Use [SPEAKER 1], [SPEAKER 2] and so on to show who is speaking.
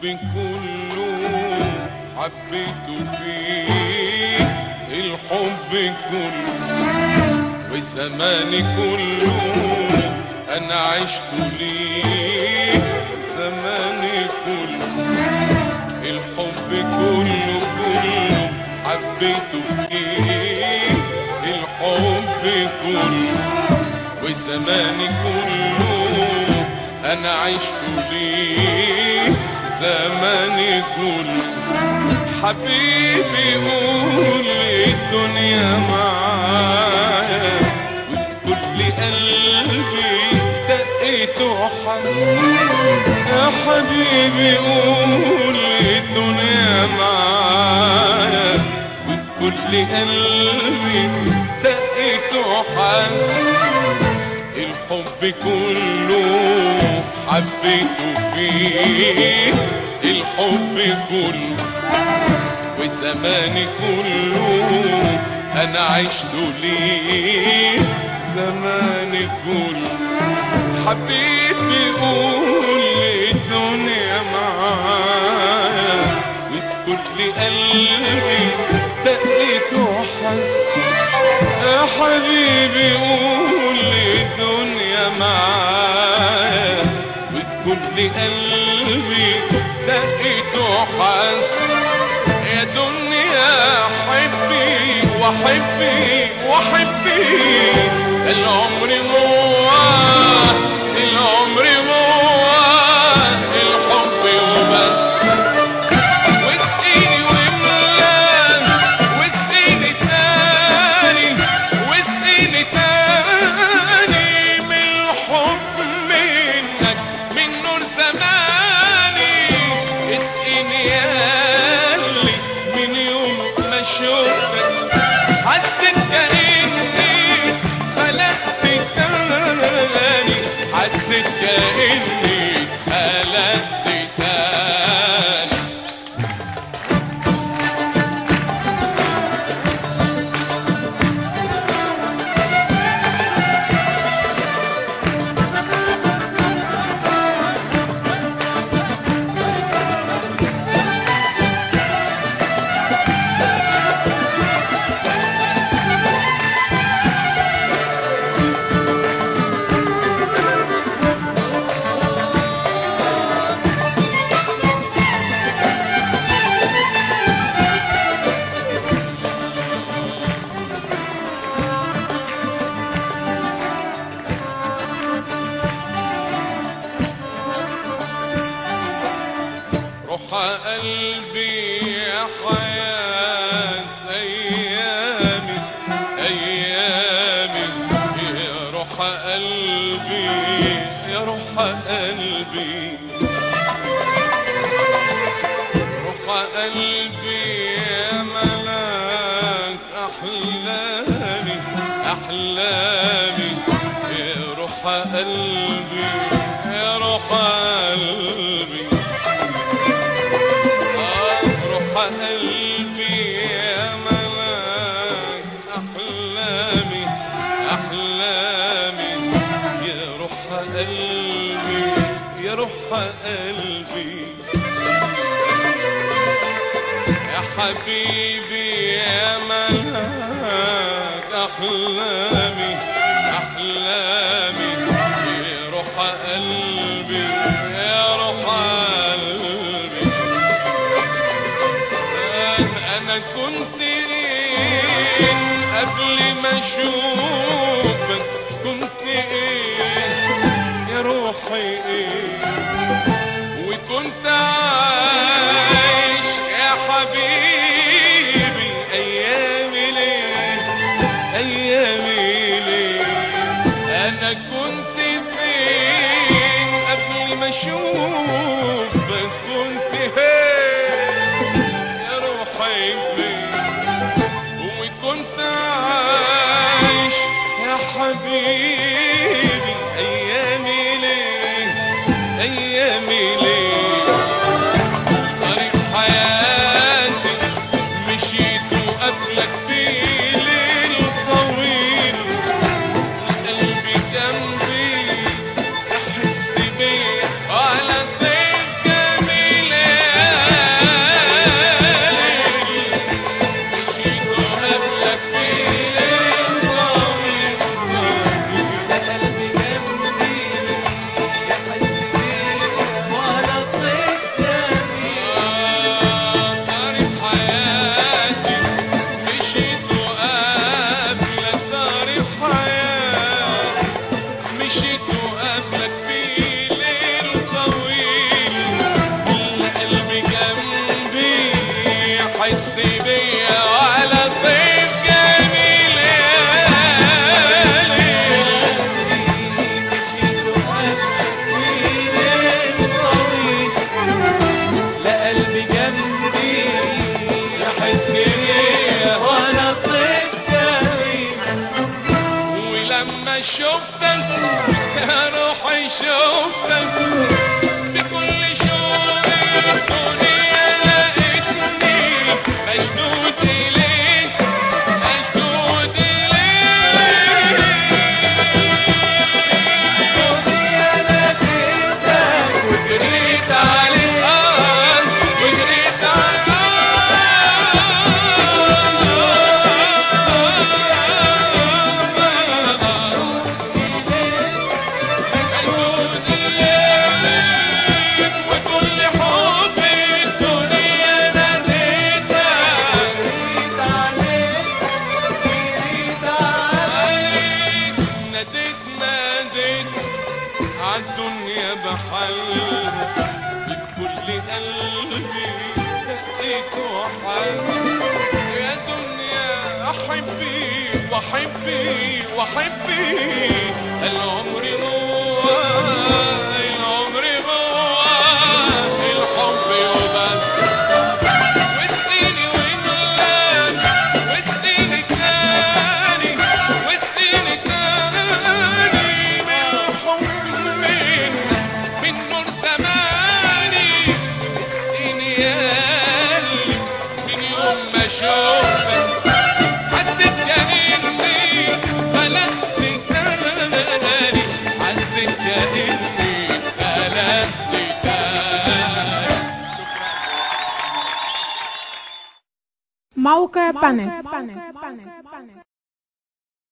[SPEAKER 1] الحب كله حبيته فيه الحب كله وزماني كله انا عشت ليه زماني كله الحب كله كله حبيته فيه الحب كله وزماني كله انا عشت ليه زماني كله حبيبي قول الدنيا معايا وبكل قلبي دقيت وحس يا حبيبي قول الدنيا معايا وبكل قلبي دقيت وحس الحب كله حبيته فيه الحب كله وزماني كله انا عشت ليه زماني كله حبيبي قول الدنيا معايا وبكل قلبي دقيت وحس يا حبيبي قول الدنيا معايا وبكل قلبي دقيت وحس يا دنيا حبي وحبي وحبي العمر مواه العمر مواه الحب وبس واسقيني واملان واسقيني تاني واسقيني تاني من الحب منك من نور زماني اسقيني ياللي من يوم ما شفتك حسيت كأني خلقت تاني حسيت كأني خلقت تاني روح قلبي يا حياة أيامي أيامي يا روح قلبي يا روح قلبي روح قلبي يا ملاك أحلامي أحلامي يا روح قلبي يا روح قلبي روح قلبي يا ملاك أحلامي أحلامي يا روح قلبي يا روح قلبي يا حبيبي يا ملاك أحلامي أحلامي يا روح قلبي يا روح قلبي انا كنت ايه قبل ما اشوفك كنت ايه يا روحي ايه وكنت عايش يا حبيبي ايامي ليه ايامي ليه انا كنت فين قبل ما اشوفك كنت هين يا روحي فين وكنت عايش يا حبيبي ايامي ليه ايامي ليه طريق حياتي مشيت وقبلك في ليل طويل قلبي جنبي احس بيا على طيف جميل شفتك يا روحي شفتك بكل شوق الدنيا لقيتني مشدود إليك مشدود إليك وجريت عليك آه وجريت وكل حب الدنيا ناديتك ناديت ناديت عالدنيا بحل بكل قلبي دقيت وحس يا دنيا احبي واحبي واحبي العمر جوا العمر جوا الحب وبس وسنيني ونلان وسنيني تاني وسنيني تاني من حب من من نور زماني وسنيني يالي من يوم ما شوفك حسيت كأني خلقت تاني حسيت كأني خلقت تاني
[SPEAKER 2] موقع بانل